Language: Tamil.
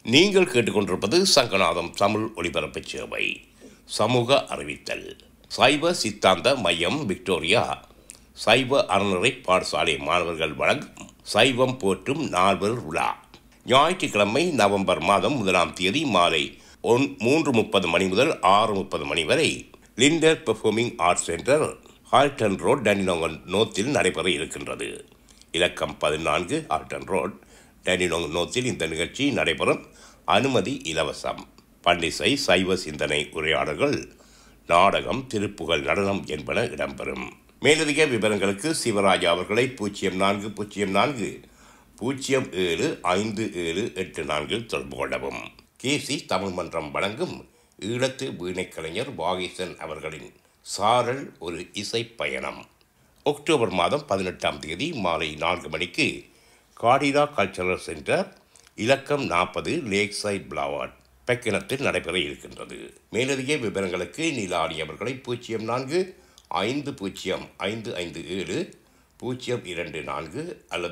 நீங்கள் கேட்டுக்கொண்டிருப்பது சங்கநாதம் தமிழ் ஒலிபரப்பு சேவை சமூக அறிவித்தல் சைவ சித்தாந்த மையம் விக்டோரியா சைவ அறநிறை பாடசாலை மாணவர்கள் வழங்கும் சைவம் போற்றும் நால்வர் விழா ஞாயிற்றுக்கிழமை நவம்பர் மாதம் முதலாம் தேதி மாலை ஒன் மூன்று முப்பது மணி முதல் ஆறு முப்பது மணி வரை Linder performing arts centre Halton road டனினோங்கன் நோத்தில் நடைபெற இருக்கின்றது இலக்கம் பதினான்கு ஹால்டன் ரோட் டனினோங் நோத்தில் இந்த நிகழ்ச்சி நடைபெறும் அனுமதி இலவசம் பண்டிசை சைவ சிந்தனை உரையாடல்கள் நாடகம் திருப்புகழ் நடனம் என்பன இடம்பெறும் மேலதிக விவரங்களுக்கு சிவராஜா அவர்களை பூஜ்ஜியம் நான்கு பூஜ்ஜியம் நான்கு பூஜ்ஜியம் ஏழு ஐந்து ஏழு எட்டு நான்கில் தொடர்பு கொள்ளவும் கேசி தமிழ் மன்றம் வழங்கும் ஈழத்து வீணைக் கலைஞர் வாகீசன் அவர்களின் சாரல் ஒரு இசை பயணம் அக்டோபர் மாதம் பதினெட்டாம் தேதி மாலை நான்கு மணிக்கு காடிரா கல்ச்சரல் சென்டர் இலக்கம் நாற்பது லேக் சைட் பிளாவாட் பெக்கினத்தில் நடைபெற இருக்கின்றது மேலதிக விவரங்களுக்கு நீலாடி அவர்களை பூஜ்ஜியம் நான்கு ஐந்து பூஜ்ஜியம் ஐந்து ஐந்து ஏழு பூஜ்ஜியம் இரண்டு நான்கு அல்லது